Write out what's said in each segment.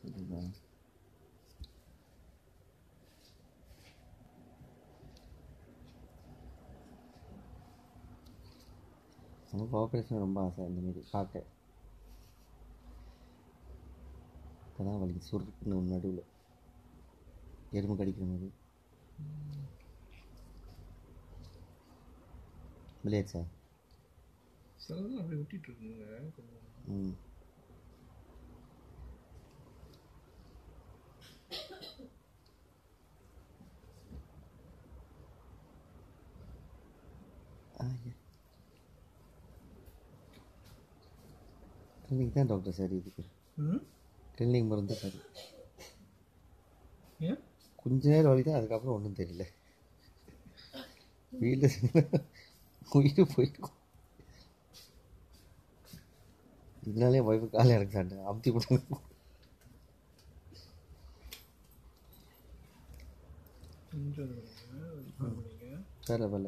இதுதான். நமக்கு ஆப்ரேஷன் ரொம்ப ஆசை இந்த மாரி பார்க்க இப்போதான் வலி சுருக்குன்னு நடுவில் எறும்பு கடிக்கிற மாதிரி விளையாச்சா சிலதெல்லாம் அப்படியே விட்டுட்டு இருக்குங்க கொஞ்சம் ம் கிளினிக் தான் டாக்டர் சரி இதுக்கு ம் கிளினிக் மருந்து சரி ஏன் கொஞ்ச நேரம் வலி தான் அதுக்கப்புறம் ஒன்றும் தெரியல வீட்டில் உயிர் போயிருக்கும் இதனாலே ஒய்ஃபு காலை இறக்க சாட்டேன் அமுத்தி விடுங்க கொஞ்சம் இது பண்ணுவீங்க வேற வேலை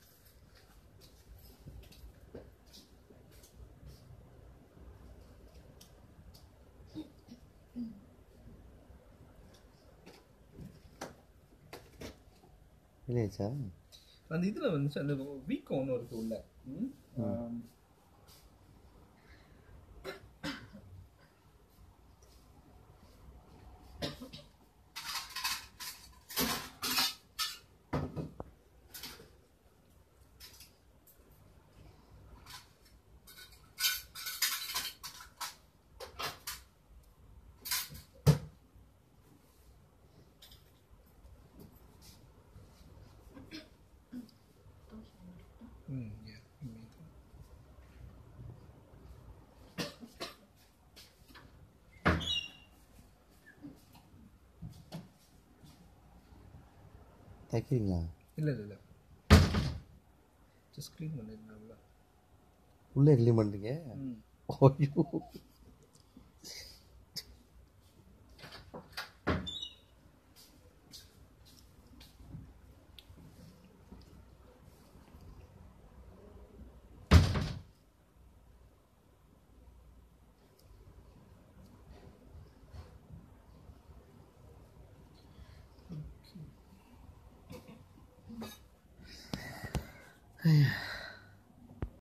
இல்லையாச்சா அந்த இதில் வந்து அந்த வீக்கம் ஒன்று இருக்கு உள்ள ம்? ஆம். ம் yeah, amazing. தைக்கிறீங்களா இல்லை இல்லை இல்லை ஜஸ்ட் க்ளீன் பண்ணிருந்தாங்களா உள்ளே க்ளீன் பண்ணுறீங்க ம் ஐயோ ஐயா